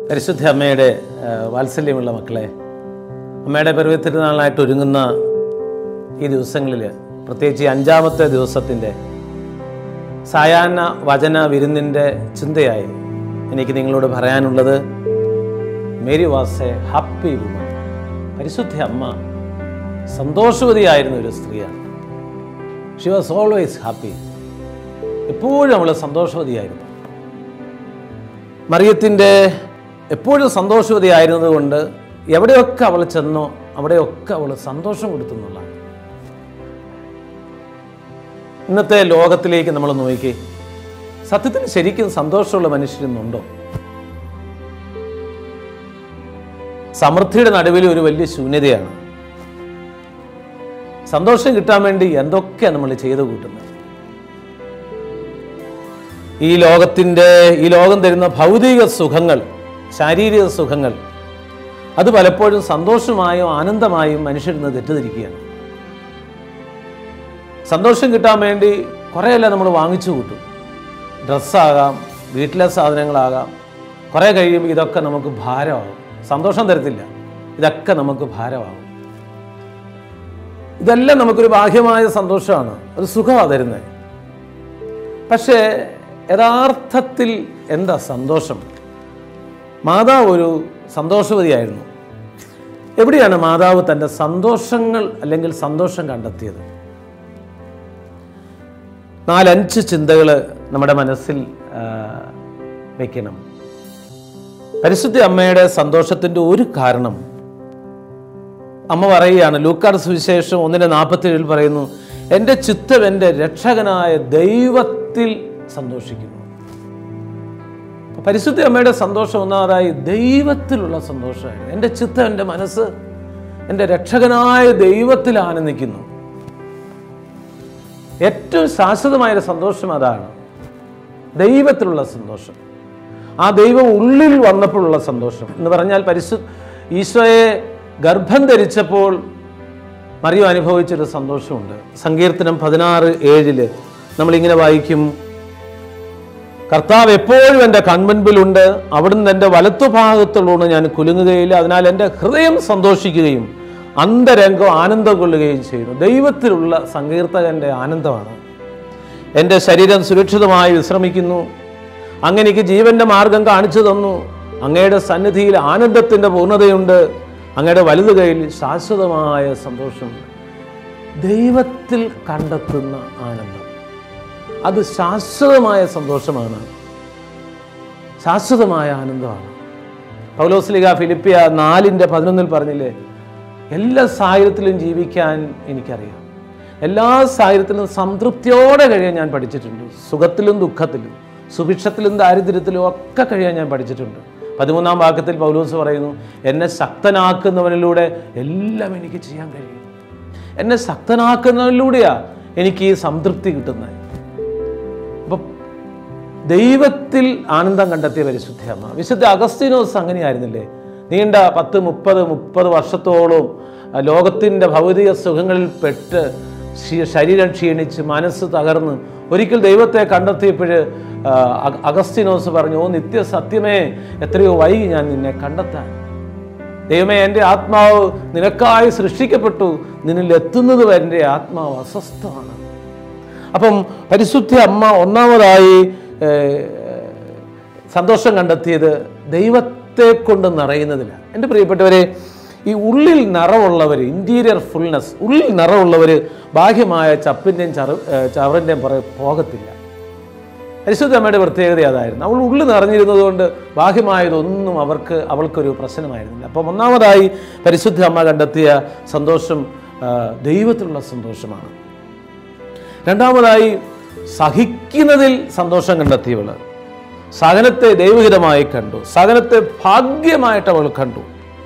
പരിശുദ്ധ അമ്മയുടെ ആ, വാത്സല്യമുള്ള മക്കളെ അമ്മയുടെ പരുവത്തിരുന്നാളായിട്ട് ഒരുങ്ങുന്ന ഈ ദിവസങ്ങളിൽ പ്രത്യേകിച്ച് ഈ അഞ്ചാമത്തെ ദിവസത്തിൻ്റെ സായാഹ്ന വചന വിരുന്നിൻ്റെ ചിന്തയായി എനിക്ക് നിങ്ങളോട് പറയാനുള്ളത് Mary was a happy woman പരിശുദ്ധ അമ്മ സന്തോഷവതിയായിരുന്ന ഒരു സ്ത്രീയാണ് ഷി വാസ് ഓൾവേസ് ഹാപ്പി എപ്പോഴും അവൾ സന്തോഷവതിയായിരുന്നു മറിയത്തിൻ്റെ എപ്പോഴും സന്തോഷവതിയായിരുന്നത് കൊണ്ട് എവിടെയൊക്കെ അവൾ ചെന്നോ അവിടെയൊക്കെ അവൾ സന്തോഷം കൊടുത്തു എന്നുള്ളതാണ് ഇന്നത്തെ ലോകത്തിലേക്ക് നമ്മൾ നോക്കി സത്യത്തിന് ശരിക്കും സന്തോഷമുള്ള മനുഷ്യരുന്നുണ്ടോ സമൃദ്ധിയുടെ നടുവിൽ ഒരു വലിയ ശൂന്യതയാണ് സന്തോഷം കിട്ടാൻ വേണ്ടി എന്തൊക്കെയാണ് നമ്മൾ ചെയ്തു കൂട്ടുന്നത് ഈ ലോകത്തിൻ്റെ ഈ ലോകം തരുന്ന ഭൗതിക സുഖങ്ങൾ ശാരീരിക സുഖങ്ങൾ അത് പലപ്പോഴും സന്തോഷമായും ആനന്ദമായും മനുഷ്യരിന്ന് തെറ്റിദ്ധരിക്കുകയാണ് സന്തോഷം കിട്ടാൻ വേണ്ടി കുറേയെല്ലാം നമ്മൾ വാങ്ങിച്ചു കൂട്ടും ഡ്രസ്സാകാം വീട്ടിലെ സാധനങ്ങളാകാം കുറേ കഴിയുമ്പോൾ ഇതൊക്കെ നമുക്ക് ഭാരമാകും സന്തോഷം തരത്തില്ല ഇതൊക്കെ നമുക്ക് ഭാരമാകും ഇതെല്ലാം നമുക്കൊരു ബാഹ്യമായ സന്തോഷമാണ് ഒരു സുഖമാണ് തരുന്നത് പക്ഷേ യഥാർത്ഥത്തിൽ എന്താ സന്തോഷം മാതാവ് ഒരു സന്തോഷവതിയായിരുന്നു എവിടെയാണ് മാതാവ് തൻ്റെ സന്തോഷങ്ങൾ അല്ലെങ്കിൽ സന്തോഷം കണ്ടെത്തിയത് നാലഞ്ച് ചിന്തകൾ നമ്മുടെ മനസ്സിൽ ആ, വെക്കണം പരിശുദ്ധ അമ്മയുടെ സന്തോഷത്തിൻ്റെ ഒരു കാരണം അമ്മ പറയുകയാണ് ലൂക്കാട് സുവിശേഷം ഒന്നിൻ്റെ നാൽപ്പത്തേഴിൽ പറയുന്നു എൻ്റെ ചിത്തം എൻ്റെ രക്ഷകനായ ദൈവത്തിൽ സന്തോഷിക്കുന്നു അപ്പൊ പരിശുദ്ധ അമ്മയുടെ സന്തോഷം ഒന്നാമതായി ദൈവത്തിലുള്ള സന്തോഷമായിരുന്നു എൻ്റെ ചിത്തം എൻ്റെ മനസ്സ് എൻ്റെ രക്ഷകനായ ദൈവത്തിൽ ആനന്ദിക്കുന്നു ഏറ്റവും ശാശ്വതമായൊരു സന്തോഷം അതാണ് ദൈവത്തിലുള്ള സന്തോഷം ആ ദൈവം ഉള്ളിൽ വന്നപ്പോഴുള്ള സന്തോഷം എന്ന് പറഞ്ഞാൽ പരിശു ഈശോയെ ഗർഭം ധരിച്ചപ്പോൾ മറിയം അനുഭവിച്ചൊരു സന്തോഷമുണ്ട് സങ്കീർത്തനം പതിനാറ് ഏഴില് നമ്മളിങ്ങനെ വായിക്കും കർത്താവ് എപ്പോഴും എൻ്റെ കൺമുൻപിലുണ്ട് അവിടുന്ന് എൻ്റെ വലത്തുഭാഗത്തുള്ളതുകൊണ്ട് ഞാൻ കുലുങ്ങുകയില്ല അതിനാൽ എൻ്റെ ഹൃദയം സന്തോഷിക്കുകയും അന്തരംഗം ആനന്ദം കൊള്ളുകയും ചെയ്യുന്നു ദൈവത്തിലുള്ള സങ്കീർത്തകൻ്റെ ആനന്ദമാണ് എൻ്റെ ശരീരം സുരക്ഷിതമായി വിശ്രമിക്കുന്നു അങ്ങ് എനിക്ക് ജീവന്റെ മാർഗം കാണിച്ചു തന്നു അങ്ങയുടെ സന്നിധിയിൽ ആനന്ദത്തിൻ്റെ പൂർണ്ണതയുണ്ട് അങ്ങയുടെ വലുത് കയ്യിൽ ശാശ്വതമായ സന്തോഷമുണ്ട് ദൈവത്തിൽ കണ്ടെത്തുന്ന ആനന്ദം അത് ശാശ്വതമായ സന്തോഷമാണ് ശാശ്വതമായ ആനന്ദമാണ് പൗലോസ്ലിക ഫിലിപ്പിയ നാലിൻ്റെ പതിനൊന്നിൽ പറഞ്ഞില്ലേ എല്ലാ സാഹചര്യത്തിലും ജീവിക്കാൻ എനിക്കറിയാം എല്ലാ സാഹചര്യത്തിലും സംതൃപ്തിയോടെ കഴിയാൻ ഞാൻ പഠിച്ചിട്ടുണ്ട് സുഖത്തിലും ദുഃഖത്തിലും സുഭിക്ഷത്തിലും ദാരിദ്ര്യത്തിലും ഒക്കെ കഴിയാൻ ഞാൻ പഠിച്ചിട്ടുണ്ട് പതിമൂന്നാം വാക്യത്തിൽ പൗലോസ് പറയുന്നു എന്നെ ശക്തനാക്കുന്നവനിലൂടെ എല്ലാം എനിക്ക് ചെയ്യാൻ കഴിയും എന്നെ ശക്തനാക്കുന്നതിലൂടെയാ എനിക്ക് ഈ സംതൃപ്തി കിട്ടുന്നത് അപ്പം ദൈവത്തിൽ ആനന്ദം കണ്ടെത്തിയ പരിശുദ്ധ അമ്മ വിശുദ്ധ അഗസ്തീനോസ് അങ്ങനെയായിരുന്നില്ലേ നീണ്ട പത്ത് മുപ്പത് മുപ്പത് വർഷത്തോളം ആ, ലോകത്തിൻ്റെ ഭൗതിക സുഖങ്ങളിൽ പെട്ട് ശി- ശരീരം ക്ഷീണിച്ച് മനസ്സ് തകർന്ന് ഒരിക്കൽ ദൈവത്തെ കണ്ടെത്തിയപ്പോൾ അഗസ്തീനോസ് പറഞ്ഞു ഓ നിത്യ സത്യമേ എത്രയോ വൈകി ഞാൻ നിന്നെ കണ്ടെത്താൻ ദൈവമേ എൻ്റെ ആത്മാവ് നിനക്കായി സൃഷ്ടിക്കപ്പെട്ടു നിന്നിൽ എത്തുന്നത് വരെ എൻ്റെ ആത്മാവ് അസ്വസ്ഥമാണ് അപ്പം പരിശുദ്ധ അമ്മ ഒന്നാമതായി ഏർ, സന്തോഷം കണ്ടെത്തിയത് ദൈവത്തെ കൊണ്ട് നിറയുന്നതിലാണ് എൻ്റെ പ്രിയപ്പെട്ടവരെ ഈ ഉള്ളിൽ നിറവുള്ളവർ ഇൻറ്റീരിയർ ഫുൾനെസ് ഉള്ളിൽ നിറവുള്ളവർ ബാഹ്യമായ ചപ്പിൻ്റെയും ചറു ഏർ, ചവറിൻ്റെയും പുറകെ പോകത്തില്ല പരിശുദ്ധ അമ്മയുടെ പ്രത്യേകത അതായിരുന്നു അവൾ ഉള്ളിൽ നിറഞ്ഞിരുന്നത് കൊണ്ട് ബാഹ്യമായതൊന്നും അവർക്ക് അവൾക്കൊരു പ്രശ്നമായിരുന്നില്ല അപ്പം ഒന്നാമതായി പരിശുദ്ധ അമ്മ കണ്ടെത്തിയ സന്തോഷം ആ, ദൈവത്തിലുള്ള സന്തോഷമാണ് രണ്ടാമതായി സഹിക്കുന്നതിൽ സന്തോഷം കണ്ടെത്തിയവൾ സഹനത്തെ ദൈവഹിതമായി കണ്ടു സഹനത്തെ ഭാഗ്യമായിട്ട് അവൾ കണ്ടു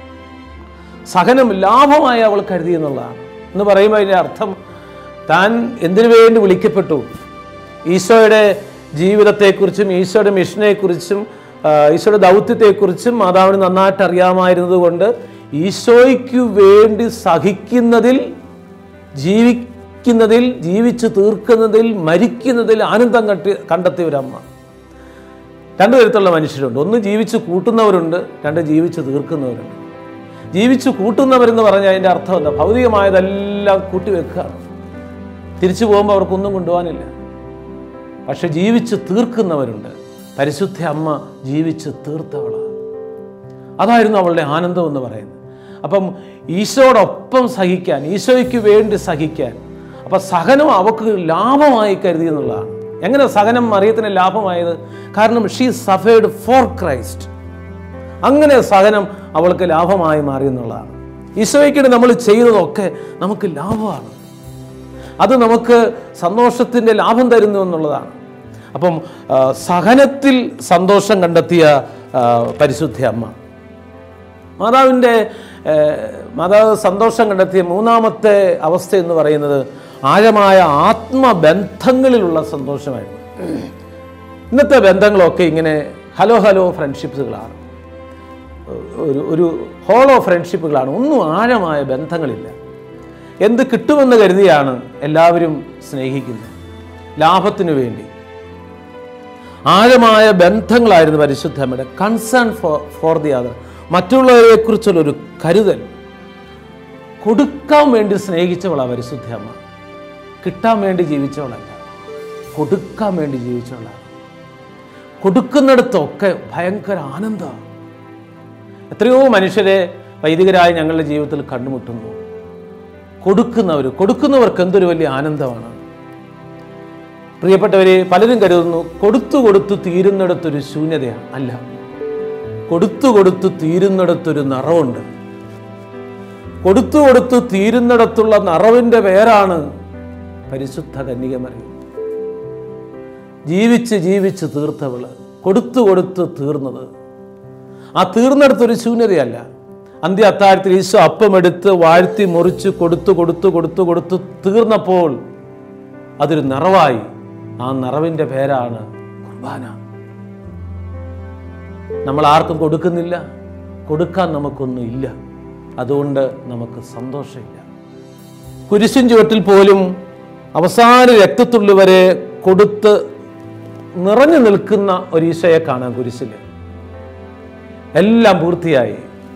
സഹനം ലാഭമായി അവൾ കരുതി എന്നുള്ളതാണ് എന്ന് പറയുമ്പോൾ അതിൻ്റെ അർത്ഥം താൻ എന്തിനു വേണ്ടി വിളിക്കപ്പെട്ടു ഈശോയുടെ ജീവിതത്തെക്കുറിച്ചും ഈശോയുടെ മിഷനെക്കുറിച്ചും ആ, ഈശോയുടെ ദൗത്യത്തെക്കുറിച്ചും മാതാവിന് നന്നായിട്ട് അറിയാമായിരുന്നത് കൊണ്ട് ഈശോയ്ക്ക് വേണ്ടി സഹിക്കുന്നതിൽ ജീവിക്കുന്നതിൽ ജീവിച്ചു തീർക്കുന്നതിൽ മരിക്കുന്നതിൽ ആനന്ദം കട്ടി കണ്ടെത്തിയ ഒരമ്മ രണ്ട് തരത്തിലുള്ള മനുഷ്യരുണ്ട് ഒന്ന് ജീവിച്ച് കൂട്ടുന്നവരുണ്ട് രണ്ട് ജീവിച്ച് തീർക്കുന്നവരുണ്ട് ജീവിച്ച് കൂട്ടുന്നവരെന്ന് പറഞ്ഞാൽ അതിൻ്റെ അർത്ഥം എന്താ ഭൗതികമായതെല്ലാം കൂട്ടിവെക്കുകയാണ് തിരിച്ചു പോകുമ്പോൾ അവർക്കൊന്നും കൊണ്ടുപോകാനില്ല പക്ഷെ ജീവിച്ച് തീർക്കുന്നവരുണ്ട് പരിശുദ്ധ അമ്മ ജീവിച്ച് തീർത്തവളാണ് അതായിരുന്നു അവളുടെ ആനന്ദം എന്ന് പറയുന്നത് അപ്പം ഈശോടൊപ്പം സഹിക്കാൻ ഈശോയ്ക്ക് വേണ്ടി സഹിക്കാൻ അപ്പം സഹനം അവൾക്ക് ലാഭമായി കരുതി എന്നുള്ളതാണ് എങ്ങനെ സഹനം മറിയത്തിന് ലാഭമായത് കാരണം ഷീ സഫേർഡ് ഫോർ ക്രൈസ്റ്റ് അങ്ങനെ സഹനം അവൾക്ക് ലാഭമായി മാറി എന്നുള്ളതാണ് ഈശോയ്ക്കിടെ നമ്മൾ ചെയ്തതൊക്കെ നമുക്ക് ലാഭമാണ് അത് നമുക്ക് സന്തോഷത്തിൻ്റെ ലാഭം തരുന്നു എന്നുള്ളതാണ് അപ്പം ആ, സഹനത്തിൽ സന്തോഷം കണ്ടെത്തിയ ആ, പരിശുദ്ധ അമ്മ മാതാവിൻ്റെ ഏഹ്, മാതാവ് സന്തോഷം കണ്ടെത്തിയ മൂന്നാമത്തെ അവസ്ഥ എന്ന് പറയുന്നത് ആഴമായ ആത്മബന്ധങ്ങളിലുള്ള സന്തോഷമായിരുന്നു ഇന്നത്തെ ബന്ധങ്ങളൊക്കെ ഇങ്ങനെ ഹലോ ഹലോ ഫ്രണ്ട്ഷിപ്സുകളാണ് ഒരു ഒരു ഹോളോ ഫ്രണ്ട്ഷിപ്പുകളാണ് ഒന്നും ആഴമായ ബന്ധങ്ങളില്ല എന്ത് കിട്ടുമെന്ന് കരുതിയാണ് എല്ലാവരും സ്നേഹിക്കുന്നത് ലാഭത്തിനു വേണ്ടി ആഴമായ ബന്ധങ്ങളായിരുന്നു പരിശുദ്ധമ്മയുടെ concern for for the other മറ്റുള്ളവരെ കുറിച്ചുള്ള ഒരു കരുതൽ കൊടുക്കാൻ വേണ്ടി സ്നേഹിച്ചവളാണ് പരിശുദ്ധ അമ്മ കിട്ടാൻ വേണ്ടി ജീവിച്ചവളല്ല കൊടുക്കാൻ വേണ്ടി ജീവിച്ചവളാണ് കൊടുക്കുന്നിടത്തൊക്കെ ഭയങ്കര ആനന്ദമാണ് എത്രയോ മനുഷ്യരെ വൈദികരായി ഞങ്ങളുടെ ജീവിതത്തിൽ കണ്ടുമുട്ടുന്നു കൊടുക്കുന്നവർ കൊടുക്കുന്നവർക്ക് എന്തൊരു വലിയ ആനന്ദമാണ് പ്രിയപ്പെട്ടവരെ പലരും കരുതുന്നു കൊടുത്തു കൊടുത്തു തീരുന്നിടത്തൊരു ശൂന്യതയാണ് അല്ല കൊടുത്തു കൊടുത്തു തീരുന്നിടത്തൊരു നിറവുണ്ട് കൊടുത്തു കൊടുത്തു തീരുന്നിടത്തുള്ള നിറവിൻ്റെ പേരാണ് പരിശുദ്ധ കന്യകമറിയും ജീവിച്ച് ജീവിച്ച് തീർത്തവള് കൊടുത്തു കൊടുത്ത് തീർന്നത് ആ തീർന്നിടത്തൊരു ശൂന്യതയല്ല അന്ത്യ അത്താഴത്തിൽ ഈശോ അപ്പമെടുത്ത് വാഴ്ത്തി മുറിച്ച് കൊടുത്തു കൊടുത്തു കൊടുത്തു കൊടുത്തു തീർന്നപ്പോൾ അതൊരു നിറവായി ആ നിറവിൻ്റെ പേരാണ് കുർബാന നമ്മൾ ആർക്കും കൊടുക്കുന്നില്ല കൊടുക്കാൻ നമുക്കൊന്നും ഇല്ല അതുകൊണ്ട് നമുക്ക് സന്തോഷമില്ല കുരിശിൻ ചുവട്ടിൽ പോലും അവസാന രക്തത്തുള്ളി വരെ കൊടുത്ത് നിറഞ്ഞു നിൽക്കുന്ന ഒരു ഈശോയെ കാണാം കുരിശിൽ എല്ലാം പൂർത്തിയായി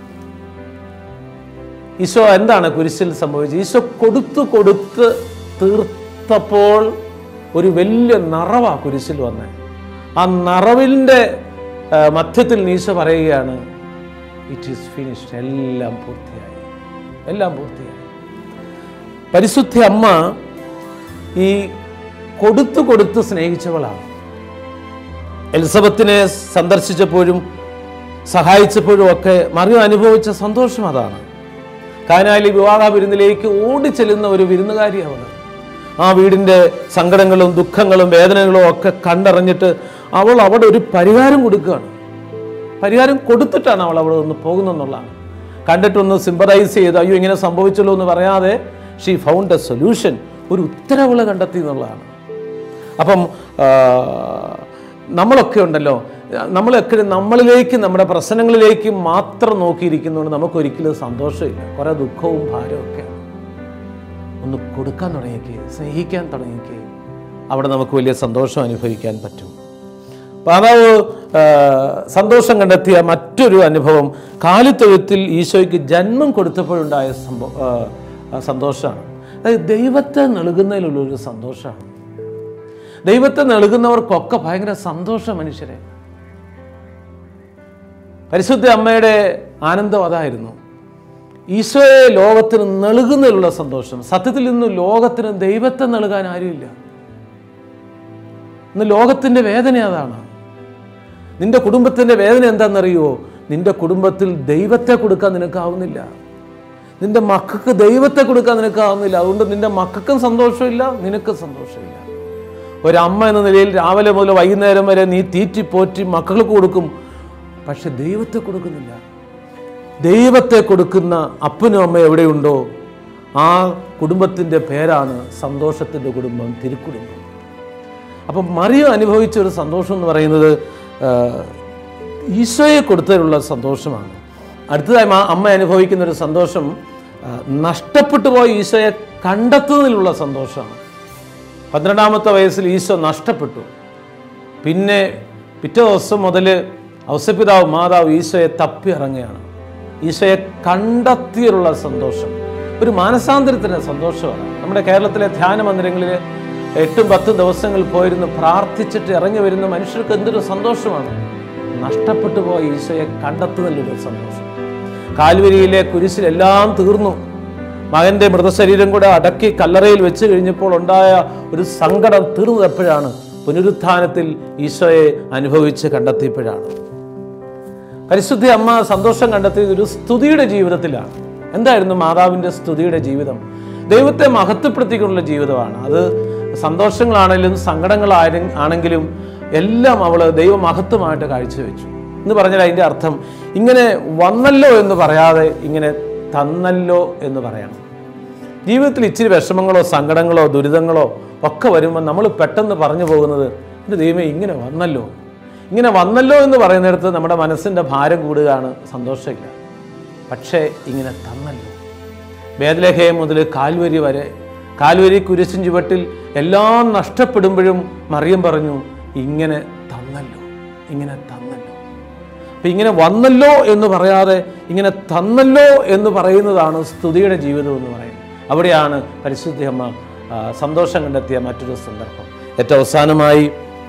ഈശോ എന്താണ് കുരിശിൽ സംഭവിച്ചത് ഈശോ കൊടുത്തു കൊടുത്ത് തീർത്തപ്പോൾ ഒരു വലിയ നിറവാ കുരിശിൽ വന്നത് ആ നിറവിൻ്റെ ആ, മധ്യത്തിൽ ഈശോ പറയുകയാണ് ഇറ്റ് ഈസ് ഫിനിഷ്ഡ് എല്ലാം പൂർത്തിയായി എല്ലാം പൂർത്തിയായി പരിശുദ്ധ അമ്മ ഈ കൊടുത്തു കൊടുത്ത് സ്നേഹിച്ചവളാണ് എലിസബത്തിനെ സന്ദർശിച്ചപ്പോഴും സഹായിച്ചപ്പോഴും ഒക്കെ മറിയം അനുഭവിച്ച സന്തോഷം അതാണ് കാനാലി വിവാഹ വിരുന്നിലേക്ക് ഓടിച്ചെല്ലുന്ന ഒരു വിരുന്നുകാരിയാണ് ആ വീടിൻ്റെ സങ്കടങ്ങളും ദുഃഖങ്ങളും വേദനകളും ഒക്കെ കണ്ടറിഞ്ഞിട്ട് അവൾ അവിടെ ഒരു പരിഹാരം കൊടുക്കുകയാണ് പരിഹാരം കൊടുത്തിട്ടാണ് അവൾ അവിടെ നിന്ന് പോകുന്നെന്നുള്ളതാണ് കണ്ടിട്ടൊന്ന് സിമ്പറൈസ് ചെയ്ത് അയ്യോ ഇങ്ങനെ സംഭവിച്ചല്ലോ എന്ന് പറയാതെ ഷീ ഫൗണ്ട് എ സൊല്യൂഷൻ ഒരു ഉത്തരവുകൾ കണ്ടെത്തി എന്നുള്ളതാണ് അപ്പം ആ, നമ്മളൊക്കെ ഉണ്ടല്ലോ നമ്മളൊക്കെ നമ്മളിലേക്ക് നമ്മുടെ പ്രശ്നങ്ങളിലേക്ക് മാത്രം നോക്കിയിരിക്കുന്നതുകൊണ്ട് നമുക്കൊരിക്കലും സന്തോഷമില്ല കുറേ ദുഃഖവും ഭാരവും ഒക്കെയാണ് ഒന്ന് കൊടുക്കാൻ തുടങ്ങിക്കേ സ്നേഹിക്കാൻ തുടങ്ങിക്കേ അവിടെ നമുക്ക് വലിയ സന്തോഷം അനുഭവിക്കാൻ പറ്റും മാതാവ് ആ, സന്തോഷം കണ്ടെത്തിയ മറ്റൊരു അനുഭവം കാലിത്തൊഴുത്തിൽ ഈശോയ്ക്ക് ജന്മം കൊടുത്തപ്പോഴുണ്ടായ സംഭവം ആ, ആ സന്തോഷമാണ് അതായത് ദൈവത്തെ നൽകുന്നതിലുള്ളൊരു സന്തോഷമാണ് ദൈവത്തെ നൽകുന്നവർക്കൊക്കെ ഭയങ്കര സന്തോഷം മനുഷ്യരെ പരിശുദ്ധ അമ്മയുടെ ആനന്ദം അതായിരുന്നു ഈശോയെ ലോകത്തിന് നൽകുന്നതിലുള്ള സന്തോഷം സത്യത്തിൽ ഇന്ന് ലോകത്തിന് ദൈവത്തെ നൽകാൻ ആരുമില്ല ഇന്ന് ലോകത്തിൻ്റെ വേദന അതാണ് നിന്റെ കുടുംബത്തിൻ്റെ വേദന എന്താണെന്നറിയോ നിന്റെ കുടുംബത്തിൽ ദൈവത്തെ കൊടുക്കാൻ നിനക്കാവുന്നില്ല നിന്റെ മക്കൾക്ക് ദൈവത്തെ കൊടുക്കാൻ നിനക്കാവുന്നില്ല അതുകൊണ്ട് നിന്റെ മക്കൾക്കും സന്തോഷമില്ല നിനക്കും സന്തോഷമില്ല ഒരമ്മ എന്ന നിലയിൽ രാവിലെ മുതൽ വൈകുന്നേരം വരെ നീ തീറ്റി പോറ്റി മക്കൾക്ക് കൊടുക്കും പക്ഷെ ദൈവത്തെ കൊടുക്കുന്നില്ല ദൈവത്തെ കൊടുക്കുന്ന അപ്പനും അമ്മ എവിടെയുണ്ടോ ആ കുടുംബത്തിൻ്റെ പേരാണ് സന്തോഷത്തിൻ്റെ കുടുംബം തിരുക്കുടുംബം അപ്പം മറിയ അനുഭവിച്ച ഒരു സന്തോഷം എന്ന് പറയുന്നത് ആ, ഈശോയെ കൊടുത്തതിലുള്ള സന്തോഷമാണ് അടുത്തതായി മാ- അമ്മ അനുഭവിക്കുന്ന ഒരു സന്തോഷം ആ, നഷ്ടപ്പെട്ടു പോയ ഈശോയെ കണ്ടെത്തുന്നതിലുള്ള സന്തോഷമാണ് പന്ത്രണ്ടാമത്തെ വയസ്സിൽ ഈശോ നഷ്ടപ്പെട്ടു പിന്നെ പിറ്റേ ദിവസം മുതൽ ഔസപിതാവ് മാതാവ് ഈശോയെ തപ്പി ഇറങ്ങുകയാണ് ഈശോയെ കണ്ടെത്തിയുള്ള സന്തോഷം ഒരു മാനസാന്തരത്തിൻ്റെ സന്തോഷമാണ് നമ്മുടെ കേരളത്തിലെ ധ്യാന മന്ദിരങ്ങളിൽ എട്ടും പത്തും ദിവസങ്ങൾ പോയിരുന്ന് പ്രാർത്ഥിച്ചിട്ട് ഇറങ്ങി വരുന്ന മനുഷ്യർക്ക് എന്തൊരു സന്തോഷമാണ് നഷ്ടപ്പെട്ടു പോയ ഈശോയെ കണ്ടെത്തുന്നതിലൊരു സന്തോഷം കാൽവരിയിലെ കുരിശിലെല്ലാം തീർന്നു മകന്റെ മൃതശരീരം കൂടെ അടക്കി കല്ലറയിൽ വെച്ച് കഴിഞ്ഞപ്പോൾ ഉണ്ടായ ഒരു സങ്കടം തീർന്നത് എപ്പോഴാണ് പുനരുത്ഥാനത്തിൽ ഈശോയെ അനുഭവിച്ച് കണ്ടെത്തിയപ്പോഴാണ് പരിശുദ്ധി അമ്മ സന്തോഷം കണ്ടെത്തിയത് ഒരു സ്തുതിയുടെ ജീവിതത്തിലാണ് എന്തായിരുന്നു മാതാവിൻ്റെ സ്തുതിയുടെ ജീവിതം ദൈവത്തെ മഹത്വപ്പെടുത്തിക്കൊണ്ടുള്ള ജീവിതമാണ് അത് സന്തോഷങ്ങളാണെങ്കിലും സങ്കടങ്ങളായ ആണെങ്കിലും എല്ലാം അവൾ ദൈവമഹത്വമായിട്ട് കാഴ്ചവെച്ചു എന്ന് പറഞ്ഞാൽ അതിൻ്റെ അർത്ഥം ഇങ്ങനെ വന്നല്ലോ എന്ന് പറയാതെ ഇങ്ങനെ തന്നല്ലോ എന്ന് പറയണം ജീവിതത്തിൽ ഇച്ചിരി വിഷമങ്ങളോ സങ്കടങ്ങളോ ദുരിതങ്ങളോ ഒക്കെ വരുമ്പോൾ നമ്മൾ പെട്ടെന്ന് പറഞ്ഞു പോകുന്നത് എൻ്റെ ദൈവമേ ഇങ്ങനെ വന്നല്ലോ ഇങ്ങനെ വന്നല്ലോ എന്ന് പറയുന്നിടത്ത് നമ്മുടെ മനസ്സിൻ്റെ ഭാരം കൂടുകയാണ് സന്തോഷമില്ല പക്ഷേ ഇങ്ങനെ തന്നല്ലോ വേദലഹേ മുതൽ കാൽവരി വരെ കാൽവരി കുരിശിൻ ചുവട്ടിൽ എല്ലാം നഷ്ടപ്പെടുമ്പോഴും മറിയം പറഞ്ഞു ഇങ്ങനെ തന്നല്ലോ ഇങ്ങനെ തന്നല്ലോ അപ്പം ഇങ്ങനെ വന്നല്ലോ എന്ന് പറയാതെ ഇങ്ങനെ തന്നല്ലോ എന്ന് പറയുന്നതാണ് സ്തുതിയുടെ ജീവിതം എന്ന് പറയുന്നത് അവിടെയാണ് പരിശുദ്ധി അമ്മ ആ, സന്തോഷം കണ്ടെത്തിയ മറ്റൊരു സന്ദർഭം ഏറ്റവും അവസാനമായി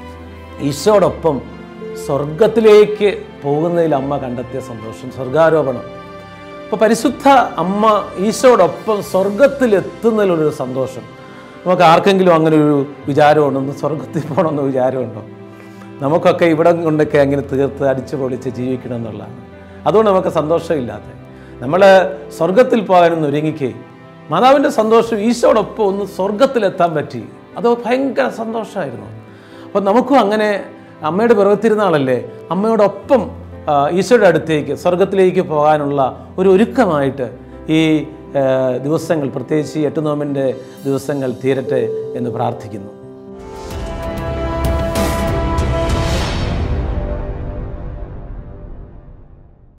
ഈശോടൊപ്പം സ്വർഗത്തിലേക്ക് പോകുന്നതിൽ അമ്മ കണ്ടെത്തിയ സന്തോഷം സ്വർഗാരോപണം അപ്പോൾ പരിശുദ്ധ അമ്മ ഈശോടൊപ്പം സ്വർഗത്തിൽ എത്തുന്നതിലൊരു സന്തോഷം നമുക്ക് ആർക്കെങ്കിലും അങ്ങനെ ഒരു വിചാരമുണ്ടോ ഒന്ന് സ്വർഗത്തിൽ പോകണമെന്ന് വിചാരമുണ്ടോ നമുക്കൊക്കെ ഇവിടെ കൊണ്ടൊക്കെ അങ്ങനെ തീർത്ത് അടിച്ചു പൊളിച്ച് ജീവിക്കണം എന്നുള്ളതാണ് അതുകൊണ്ട് നമുക്ക് സന്തോഷമില്ലാത്ത നമ്മൾ സ്വർഗത്തിൽ പോകാനൊന്ന് ഒരുങ്ങിക്കേ മാതാവിൻ്റെ സന്തോഷം ഈശോടൊപ്പം ഒന്ന് സ്വർഗത്തിലെത്താൻ പറ്റി അത് ഭയങ്കര സന്തോഷമായിരുന്നു അപ്പം നമുക്കും അങ്ങനെ അമ്മയുടെ പിറവത്തിരുന്നാളല്ലേ അമ്മയോടൊപ്പം ആ, ഈശോയുടെ അടുത്തേക്ക് സ്വർഗത്തിലേക്ക് പോകാനുള്ള ഒരു ഒരുക്കമായിട്ട് ഈ ആ, ദിവസങ്ങൾ പ്രത്യേകിച്ച് ഈ എട്ട് നോമ്പിൻ്റെ ദിവസങ്ങൾ തീരട്ടെ എന്ന് പ്രാർത്ഥിക്കുന്നു